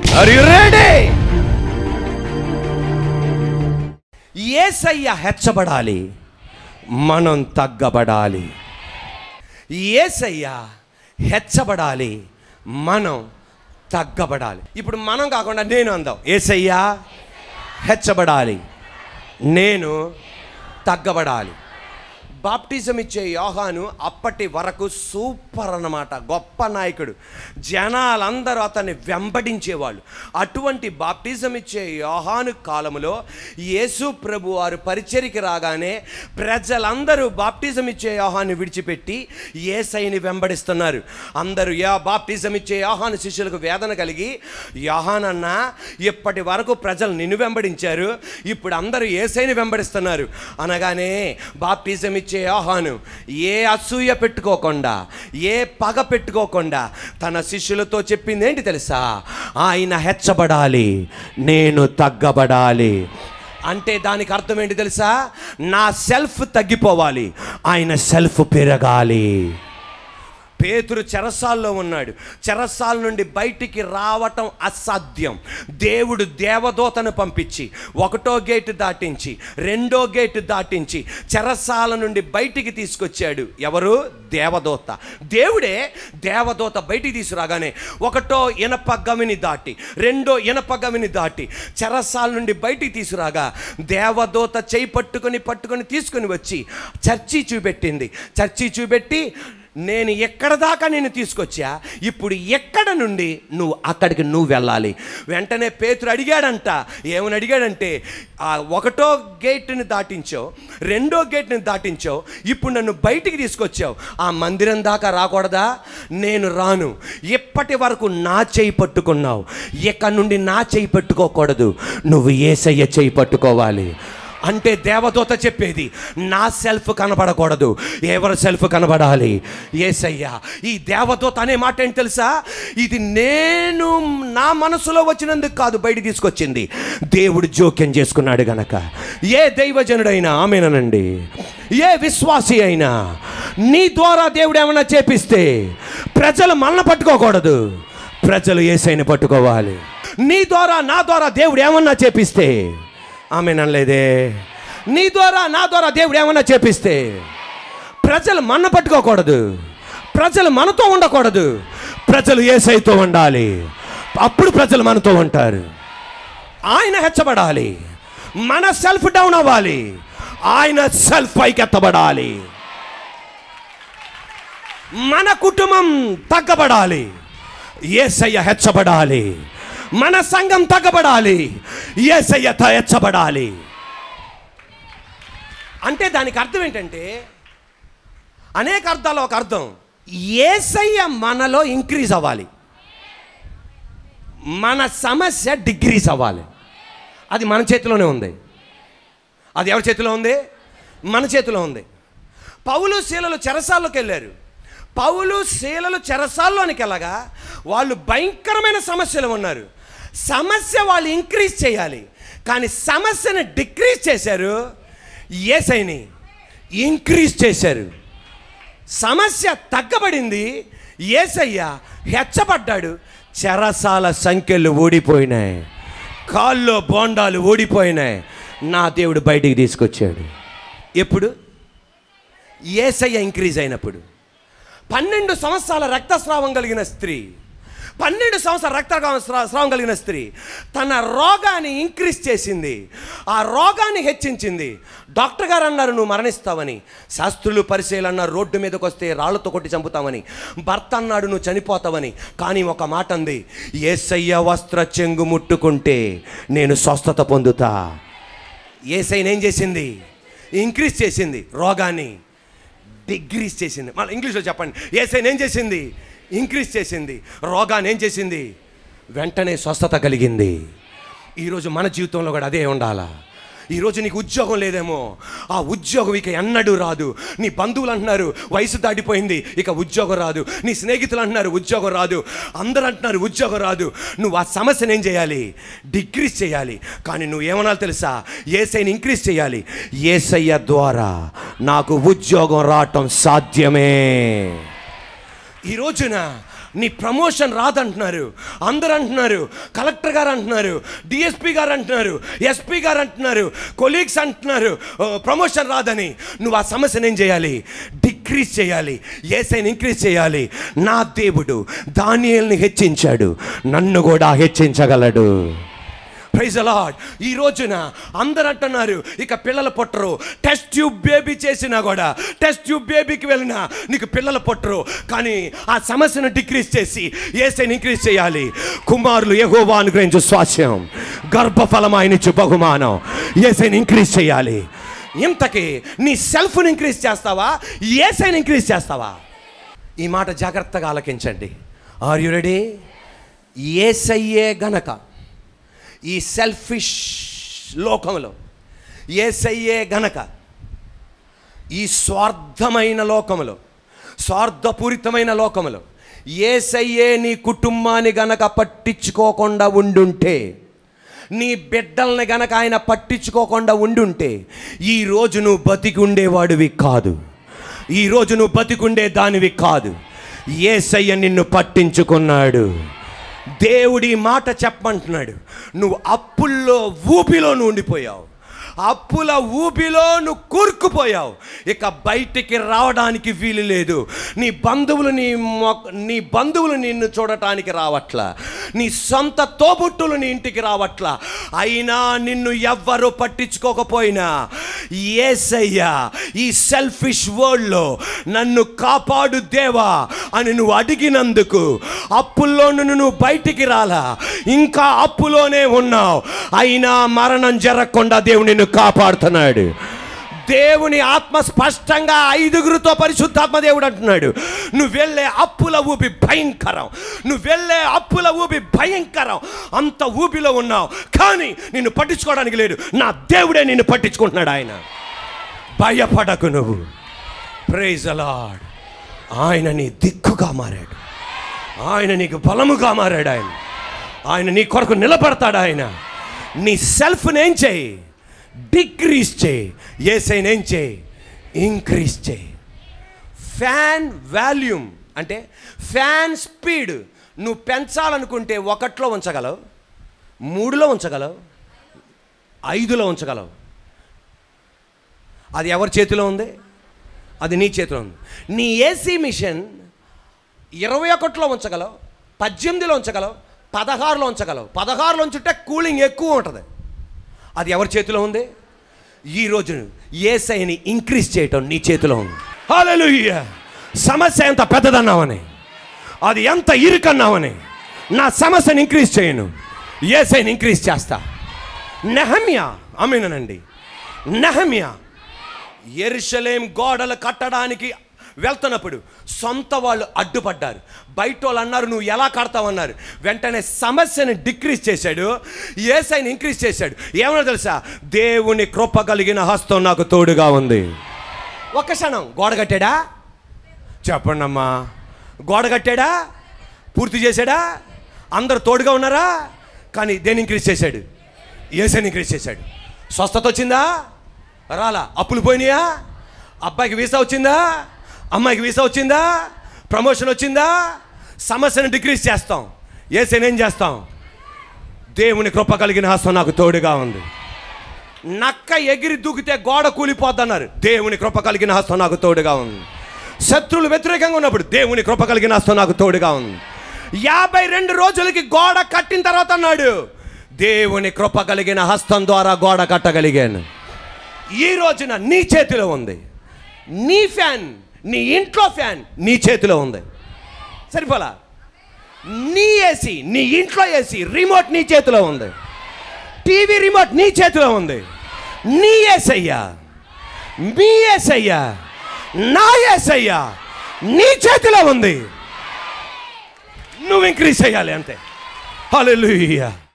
are you ready Yesayya హెచ్చబడాలి మనం తగ్గబడాలి ఏసయ్య హెచ్చబడాలి మనం తగ్గబడాలి ఇప్పుడు మనం కాకుండా నేను అందాం ఏసయ్య హెచ్చబడాలి నేను తగ్గబడాలి బాప్టిజం ఇచ్చే యోహాను అప్పటి వరకు సూపర్ అన్నమాట గొప్ప నాయకుడు జనాలందరూ అతన్ని వెంబడించేవాళ్ళు అటువంటి బాప్టిజం ఇచ్చే యోహాను కాలంలో యేసు ప్రభు వారు పరిచర్కి రాగానే ప్రజలందరూ బాప్టిజం ఇచ్చే యోహాన్ని విడిచిపెట్టి ఏసైని వెంబడిస్తున్నారు అందరూ యా బాప్టిజం ఇచ్చే యోహాను శిష్యులకు వేదన కలిగి యోహానన్న ఇప్పటి వరకు ప్రజలు నిన్ను వెంబడించారు ఇప్పుడు అందరూ ఏసైని వెంబడిస్తున్నారు అనగానే బాప్టిజం ఇచ్చే యోహాను ఏ అసూయ పెట్టుకోకుండా ఏ పగ పెట్టుకోకుండా తన శిష్యులతో చెప్పింది ఏంటి తెలుసా ఆయన హెచ్చబడాలి నేను తగ్గబడాలి అంటే దానికి అర్థం ఏంటి తెలుసా నా సెల్ఫ్ తగ్గిపోవాలి ఆయన సెల్ఫ్ పెరగాలి పేతురు చెరసాల్లో ఉన్నాడు చెరసాల నుండి బయటికి రావటం అసాధ్యం దేవుడు దేవదూతను పంపించి ఒకటో గేటు దాటించి రెండో గేటు దాటించి చెరసాల నుండి బయటికి తీసుకొచ్చాడు ఎవరు దేవదూత దేవుడే దేవదూత బయటికి తీసుకురాగానే ఒకటో ఇనప గమిని దాటి రెండో ఇనప గమిని దాటి చెరసాల నుండి బయటికి తీసుకురాగా దేవదూత చేయి పట్టుకొని పట్టుకొని తీసుకొని వచ్చి చర్చి చూపెట్టింది చర్చి చూపెట్టి నేను ఎక్కడ దాకా నేను తీసుకొచ్చా ఇప్పుడు ఎక్కడ నుండి నువ్వు అక్కడికి నువ్వు వెళ్ళాలి వెంటనే పేతురు అడిగాడంట ఏమని అడిగాడంటే ఆ ఒకటో గేట్ని దాటించావు రెండో గేట్ని దాటించావు ఇప్పుడు నన్ను బయటికి తీసుకొచ్చావు ఆ మందిరం దాకా రాకూడదా నేను రాను ఇప్పటి వరకు నా చేయి పట్టుకున్నావు ఇక నుండి నా చేయి పట్టుకోకూడదు నువ్వు ఏసయ్య చేయి పట్టుకోవాలి అంటే దేవదూత చెప్పేది నా సెల్ఫ్ కనబడకూడదు ఎవరి సెల్ఫ్ కనబడాలి ఏసయ్యా ఈ దేవదూత అనే మాట ఏంటి తెలుసా ఇది నేను నా మనసులో వచ్చినందుకు కాదు బయట తీసుకొచ్చింది దేవుడు జోక్యం చేసుకున్నాడు గనక ఏ దైవజనుడైనా ఆమెనండి ఏ విశ్వాసి అయినా నీ ద్వారా దేవుడు ఏమన్నా చేపిస్తే ప్రజలు మనల్ని పట్టుకోకూడదు ప్రజలు ఏసైని పట్టుకోవాలి నీ ద్వారా నా ద్వారా దేవుడు ఏమన్నా చేపిస్తే ఆమె ననలేదే నీ ద్వారా నా ద్వారా దేవుడు ఏమన్నా చేపిస్తే ప్రజలు మన పట్టుకోకూడదు ప్రజలు మనతో ఉండకూడదు ప్రజలు ఏసైతో ఉండాలి అప్పుడు ప్రజలు మనతో ఉంటారు ఆయన హెచ్చబడాలి మన సెల్ఫ్ డౌన్ అవ్వాలి ఆయన సెల్ఫ్ పైకెత్తబడాలి మన కుటుంబం తగ్గబడాలి ఏసయ్య హెచ్చబడాలి మన సంఘం తగ్గబడాలి ఏసయ్య త- హెచ్చబడాలి అంటే దానికి అర్థం ఏంటంటే అనేక అర్థాలు ఒక అర్థం ఏసయ్య మనలో ఇంక్రీజ్ అవ్వాలి మన సమస్య డిగ్రీస్ అవ్వాలి అది మన చేతిలోనే ఉంది అది ఎవరి చేతిలో ఉంది మన చేతిలో ఉంది పౌలు శీలలు చెరసాల్లోకి వెళ్ళారు పౌలు శీలలు చెరసాల్లోనికి వెళ్ళగా వాళ్ళు భయంకరమైన సమస్యలు ఉన్నారు సమస్య వాళ్ళు ఇంక్రీజ్ చేయాలి కానీ సమస్యను డిక్రీజ్ చేశారు ఏసైని ఇంక్రీజ్ చేశారు సమస్య తగ్గబడింది ఏసయ్య హెచ్చబడ్డాడు చెరసాల సంఖ్యలు ఊడిపోయినాయి కాల్లో బోండాలు ఊడిపోయినాయి నా దేవుడు బయటికి తీసుకొచ్చాడు ఎప్పుడు ఏసయ్య ఇంక్రీజ్ అయినప్పుడు పన్నెండు సంవత్సరాల రక్తస్రావం కలిగిన స్త్రీ పన్నెండు సంవత్సరాల రక్త స్రావం కలిగిన స్త్రీ తన రోగాన్ని ఇంక్రీజ్ చేసింది ఆ రోగాన్ని హెచ్చించింది డాక్టర్ గారు అన్నారు నువ్వు మరణిస్తావని శాస్త్రులు పరిశీలు అన్నారు రోడ్డు మీదకి వస్తే రాళ్లతో కొట్టి చంపుతామని భర్త అన్నాడు నువ్వు చనిపోతావని కానీ ఒక మాట అంది ఏసయ్య వస్త్ర చెంగు ముట్టుకుంటే నేను స్వస్థత పొందుతా ఏసైన ఏం చేసింది ఇంక్రీజ్ చేసింది రోగాన్ని డిగ్రీస్ చేసింది మళ్ళీ ఇంగ్లీష్లో చెప్పండి ఏసైన ఏం చేసింది ఇంక్రీజ్ చేసింది రోగాన్ని ఏం చేసింది వెంటనే స్వస్థత కలిగింది ఈరోజు మన జీవితంలో కూడా అదే ఉండాలా ఈరోజు నీకు ఉద్యోగం లేదేమో ఆ ఉద్యోగం ఇక ఎన్నడూ రాదు నీ బంధువులు అంటున్నారు వయసు దాటిపోయింది ఇక ఉద్యోగం రాదు నీ స్నేహితులు అంటున్నారు ఉద్యోగం రాదు అందరూ అంటున్నారు ఉద్యోగం రాదు నువ్వు ఆ సమస్యను ఏం చేయాలి డిక్రీజ్ చేయాలి కానీ నువ్వు ఏమనాలి తెలుసా ఏసైని ఇంక్రీజ్ చేయాలి ఏసయ్య ద్వారా నాకు ఉద్యోగం రావటం సాధ్యమే ఈ రోజున నీ ప్రమోషన్ రాదంటున్నారు అందరు అంటున్నారు కలెక్టర్ గారు అంటున్నారు డిఎస్పి గారు అంటున్నారు ఎస్పీ గారు అంటున్నారు కొలీగ్స్ అంటున్నారు "ఓ, ప్రమోషన్ రాదని నువ్వు ఆ సమస్యను ఏం చేయాలి డిక్రీజ్ చేయాలి ఏసైని ఇంక్రీజ్ చేయాలి నా దేవుడు దానియల్ని హెచ్చించాడు నన్ను కూడా హెచ్చించగలడు ప్రైజ్ అలాడ్ ఈ రోజున అందరు అంటున్నారు ఇక పిల్లలు పుట్టరు టెస్ట్ ట్యూబ్ బేబీ చేసినా కూడా టెస్ట్ ట్యూబ్ బేబీకి వెళ్ళినా నీకు పిల్లలు పుట్టరు కానీ ఆ సమస్యను డిక్రీజ్ చేసి ఏసైని ఇంక్రీజ్ చేయాలి కుమారులు ఎగోవా అనుగ్రహించు స్వాస్యం గర్భఫలం ఆయనిచ్చు బహుమానం ఏసైని ఇంక్రీజ్ చేయాలి ఇంతకీ నీ సెల్ఫ్ని ఇంక్రీజ్ చేస్తావా ఏసైని ఇంక్రీజ్ చేస్తావా ఈ మాట జాగ్రత్తగా ఆలకించండి ఆర్ యు రెడీ ఏసయ్యే గనక ఈ సెల్ఫిష్ లోకంలో ఏసయ్యే గనక ఈ స్వార్థమైన లోకములో స్వార్థపూరితమైన లోకములో ఏసయ్యే నీ కుటుంబాన్ని గనక పట్టించుకోకుండా ఉండుంటే నీ బిడ్డల్ని గనక ఆయన పట్టించుకోకుండా ఉండుంటే ఈ రోజు నువ్వు బతికి ఉండేవాడివి కాదు ఈ రోజు నువ్వు బతికుండే దానివి కాదు ఏసయ్య నిన్ను పట్టించుకున్నాడు దేవుడి మాట చెప్పమంటున్నాడు నువ్వు అప్పుల్లో ఊపిలో నువ్వు ఉండిపోయావు అప్పుల ఊపిలో నువ్వు కూరుకుపోయావు ఇక బయటికి రావడానికి వీలు లేదు నీ బంధువులు నీ మొ- నీ బంధువులు నిన్ను చూడటానికి రావట్లా నీ సొంత తోబుట్టులు నీ ఇంటికి రావట్లా అయినా నిన్ను ఎవ్వరు పట్టించుకోకపోయినా ఏసయ్యా ఈ సెల్ఫిష్ వరల్డ్లో నన్ను కాపాడు దేవా అని నువ్వు అడిగినందుకు అప్పుల్లో నుండి నువ్వు బయటికి రాలా ఇంకా అప్పులోనే ఉన్నావు అయినా మరణం జరగకుండా దేవుడు నిన్ను కాపాడుతున్నాడు దేవుని ఆత్మ స్పష్టంగా ఐదుగురితో పరిశుద్ధాత్మ దేవుడు అంటున్నాడు నువ్వు వెళ్ళే అప్పుల ఊపి భయంకరం నువ్వు వెళ్ళే అప్పుల ఊపి భయంకరం అంత ఊపిలో ఉన్నావు కానీ నిన్ను పట్టించుకోవడానికి లేదు నా దేవుడే నిన్ను పట్టించుకుంటున్నాడు ఆయన భయపడకు నువ్వు ప్రైజ్ అలాడ్ ఆయన నీ దిక్కుగా మారాడు ఆయన నీకు బలముగా మారాడు ఆయన ఆయన నీ కొరకు నిలబడతాడు ఆయన నీ సెల్ఫ్ని ఏం చేయి డిక్రీజ్ చేయి ఏసైన్ ఏం చేయి ఇంక్రీజ్ చేయి ఫ్యాన్ వాల్యూమ్ అంటే ఫ్యాన్ స్పీడ్ నువ్వు పెంచాలనుకుంటే ఒకట్లో ఉంచగలవు మూడులో ఉంచగలవు ఐదులో ఉంచగలవు అది ఎవరి చేతిలో ఉంది అది నీ చేతిలో ఉంది నీ ఏసీ మిషన్ ఇరవై ఒకటిలో ఉంచగలవు పద్దెనిమిదిలో ఉంచగలవు పదహారులో ఉంచగలవు పదహారులో ఉంచుంటే కూలింగ్ ఎక్కువ ఉంటుంది అది ఎవరి చేతిలో ఉంది ఈ రోజు ఏసైని ఇంక్రీజ్ చేయటం నీ చేతిలో ఉంది హల్లెలూయా సమస్య ఎంత పెద్దదన్నావని అది ఎంత ఇరుకన్నావని నా సమస్యని ఇంక్రీజ్ చేయను ఏసైని ఇంక్రీజ్ చేస్తా నెహమ్యా అమీనండి నెహమ్యా ఎరుషలేం గోడలు కట్టడానికి వెళ్తున్నప్పుడు సొంత వాళ్ళు అడ్డుపడ్డారు బయట వాళ్ళు అన్నారు నువ్వు ఎలా కడతావన్నారు వెంటనే సమస్యను డిక్రీజ్ చేశాడు ఏసైని ఇంక్రీజ్ చేశాడు ఏమన్నా తెలుసా దేవుని కృప కలిగిన హస్తం నాకు తోడుగా ఉంది ఒక్క క్షణం గోడ కట్టాడా చెప్పండి అమ్మా గోడ కట్టాడా పూర్తి చేశాడా అందరు తోడుగా ఉన్నారా కానీ దేని ఇంక్రీజ్ చేశాడు ఏసైని ఇంక్రీజ్ చేశాడు స్వస్థత వచ్చిందా రాలా అప్పులు పోయినాయా అబ్బాయికి వీసా వచ్చిందా అమ్మాయికి వీసా వచ్చిందా ప్రమోషన్ వచ్చిందా సమస్యను డిక్రీజ్ చేస్తాం ఏసైని ఏం చేస్తాం దేవుని కృప కలిగిన హస్తం నాకు తోడుగా ఉంది నక్క ఎగిరి దూకితే గోడ కూలిపోద్దన్నారు దేవుని కృప కలిగిన హస్తం నాకు తోడుగా ఉంది శత్రువులు వ్యతిరేకంగా ఉన్నప్పుడు దేవుని కృప కలిగిన హస్తం నాకు తోడుగా ఉంది యాభై రెండు రోజులకి గోడ కట్టిన తర్వాత అన్నాడు దేవుని కృప కలిగిన హస్తం ద్వారా గోడ కట్టగలిగాను ఈ రోజున నీ చేతిలో ఉంది నీ ఫ్యాన్ నీ ఇంట్లో ఫ్యాన్ నీ చేతిలో ఉంది సరిపోలా నీ ఏసీ నీ ఇంట్లో ఏసీ రిమోట్ నీ చేతిలో ఉంది టీవీ రిమోట్ నీ చేతిలో ఉంది నీ ఏసయ్యా మీ ఏసయ్యా నా ఏసయ్యా నీ చేతిలో ఉంది నువ్వు ఇంక్రీజ్ చేయాలి అంతే హల్లెలూయా